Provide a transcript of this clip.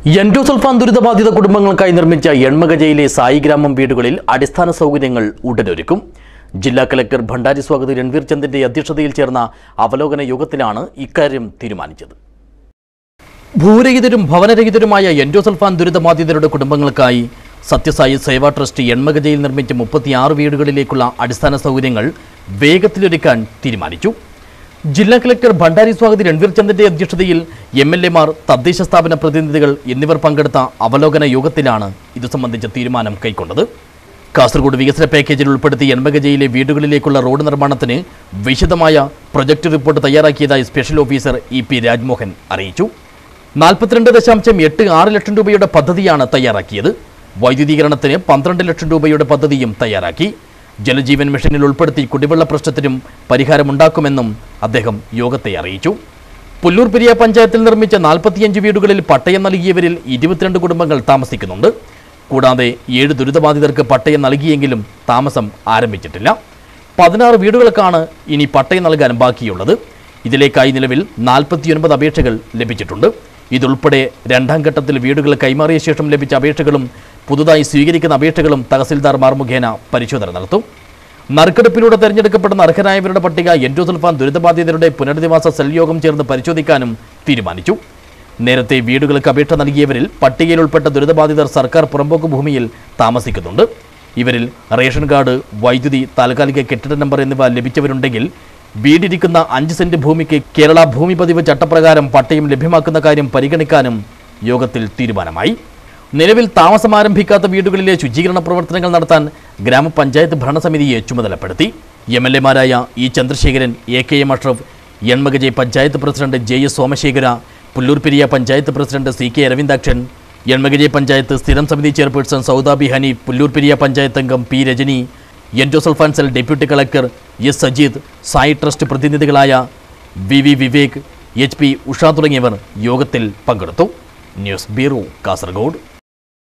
endosulfan ദുരിതബാധിത കുടുംബങ്ങൾക്കായി നിർമ്മിച്ച എൺമകജയിലെ സായിഗ്രാമം വീടുകളിൽ അടിസ്ഥാന സൗകര്യങ്ങൾ ഉടനൊരുക്കും ജില്ലാ കലക്ടർ ഭണ്ഡാരി സ്വാഗത് രൺവീർ ചന്ദിന്റെ അധ്യക്ഷതയിൽ ചേർന്ന അവലോകന യോഗത്തിലാണ് ഇക്കാര്യം തീരുമാനിച്ചത് ഭൂരഹിതരും ഭവനരഹിതരുമായ എൻഡോസൾഫാൻ ദുരിതബാധിതരുടെ കുടുംബങ്ങൾക്കായി സത്യസായി സേവാ ട്രസ്റ്റ് എൺമകജയിൽ നിർമ്മിച്ച മുപ്പത്തിയാറ് വീടുകളിലേക്കുള്ള അടിസ്ഥാന സൗകര്യങ്ങൾ വേഗത്തിലൊരുക്കാൻ തീരുമാനിച്ചു ജില്ലാ കലക്ടർ ഭണ്ഡാരി സ്വാഗതി രൺവീർ ചന്ദിന്റെ അധ്യക്ഷതയിൽ എം എൽ എമാർ തദ്ദേശ സ്ഥാപന പ്രതിനിധികൾ എന്നിവർ പങ്കെടുത്ത അവലോകന യോഗത്തിലാണ് ഇതു സംബന്ധിച്ച തീരുമാനം കൈക്കൊണ്ടത് കാസർഗോഡ് വികസന പാക്കേജിൽ ഉൾപ്പെടുത്തി എൺമകജയിലെ വീടുകളിലേക്കുള്ള റോഡ് നിർമ്മാണത്തിന് വിശദമായ പ്രൊജക്ട് റിപ്പോർട്ട് തയ്യാറാക്കിയതായി special officer E P Rajmohan അറിയിച്ചു നാൽപ്പത്തിരണ്ട് ദശാംശം എട്ട് ആറ് ലക്ഷം രൂപയുടെ പദ്ധതിയാണ് തയ്യാറാക്കിയത് വൈദ്യുതീകരണത്തിന് പന്ത്രണ്ട് ലക്ഷം രൂപയുടെ പദ്ധതിയും തയ്യാറാക്കി ജലജീവൻ മിഷനിൽ ഉൾപ്പെടുത്തി കുടിവെള്ള പ്രശ്നത്തിനും പരിഹാരമുണ്ടാക്കുമെന്നും അദ്ദേഹം യോഗത്തെ അറിയിച്ചു പുല്ലൂർ പെരിയ പഞ്ചായത്തിൽ നിർമ്മിച്ച നാൽപ്പത്തിയഞ്ച് വീടുകളിൽ പട്ടയം നൽകിയവരിൽ ഇരുപത്തിരണ്ട് കുടുംബങ്ങൾ താമസിക്കുന്നുണ്ട് കൂടാതെ ഏഴ് ദുരിതബാധിതർക്ക് പട്ടയം നൽകിയെങ്കിലും താമസം ആരംഭിച്ചിട്ടില്ല പതിനാറ് വീടുകൾക്കാണ് ഇനി പട്ടയം നൽകാൻ ബാക്കിയുള്ളത് ഇതിലേക്കായി നിലവിൽ നാൽപ്പത്തിയൊൻപത് അപേക്ഷകൾ ലഭിച്ചിട്ടുണ്ട് ഇതുൾപ്പെടെ രണ്ടാം ഘട്ടത്തിൽ വീടുകൾ കൈമാറിയ ശേഷം ലഭിച്ച അപേക്ഷകളും പുതുതായി സ്വീകരിക്കുന്ന അപേക്ഷകളും തഹസിൽദാർമാർ മുഖേന പരിശോധന നടത്തും നറുക്കെടുപ്പിലൂടെ തെരഞ്ഞെടുക്കപ്പെടുന്ന അർഹരായവരുടെ പട്ടിക എൻഡോസൾഫാൻ ദുരിതബാധിതരുടെ പുനരധിവാസ സെൽ യോഗം ചേർന്ന് പരിശോധിക്കാനും തീരുമാനിച്ചു നേരത്തെ വീടുകൾക്ക് അപേക്ഷ നൽകിയവരിൽ പട്ടികയിൽ ഉൾപ്പെട്ട ദുരിതബാധിതർ സർക്കാർ പുറമ്പോക്ക് ഭൂമിയിൽ താമസിക്കുന്നുണ്ട് ഇവരിൽ റേഷൻ കാർഡ് വൈദ്യുതി താൽക്കാലിക കെട്ടിട നമ്പർ എന്നിവ ലഭിച്ചവരുണ്ടെങ്കിൽ വീടിരിക്കുന്ന അഞ്ച് സെന്റ് ഭൂമിക്ക് കേരള ഭൂമി പതിവ് ചട്ടപ്രകാരം പട്ടയം ലഭ്യമാക്കുന്ന കാര്യം പരിഗണിക്കാനും യോഗത്തിൽ തീരുമാനമായി നിലവിൽ താമസം ആരംഭിക്കാത്ത വീടുകളിലെ ശുചീകരണ പ്രവർത്തനങ്ങൾ നടത്താൻ ഗ്രാമപഞ്ചായത്ത് ഭരണസമിതിയെ ചുമതലപ്പെടുത്തി എം എൽ എമാരായ E Chandrasekharan A K M Ashraf Enmakaje panchayat president J S Somasekhara Pullur Periya panchayat president C K Aravindakshan Enmakaje panchayat സ്ഥിരം സമിതി ചെയർപേഴ്സൺ സൗദാബി ഹനി പുല്ലൂർ പെരിയ പഞ്ചായത്ത് അംഗം P Rajani endosulfan cell deputy collector S Sajeed Sai trust പ്രതിനിധികളായ V V Vivek H P Usha തുടങ്ങിയവർ യോഗത്തിൽ പങ്കെടുത്തു ന്യൂസ് ബ്യൂറോ കാസർഗോഡ്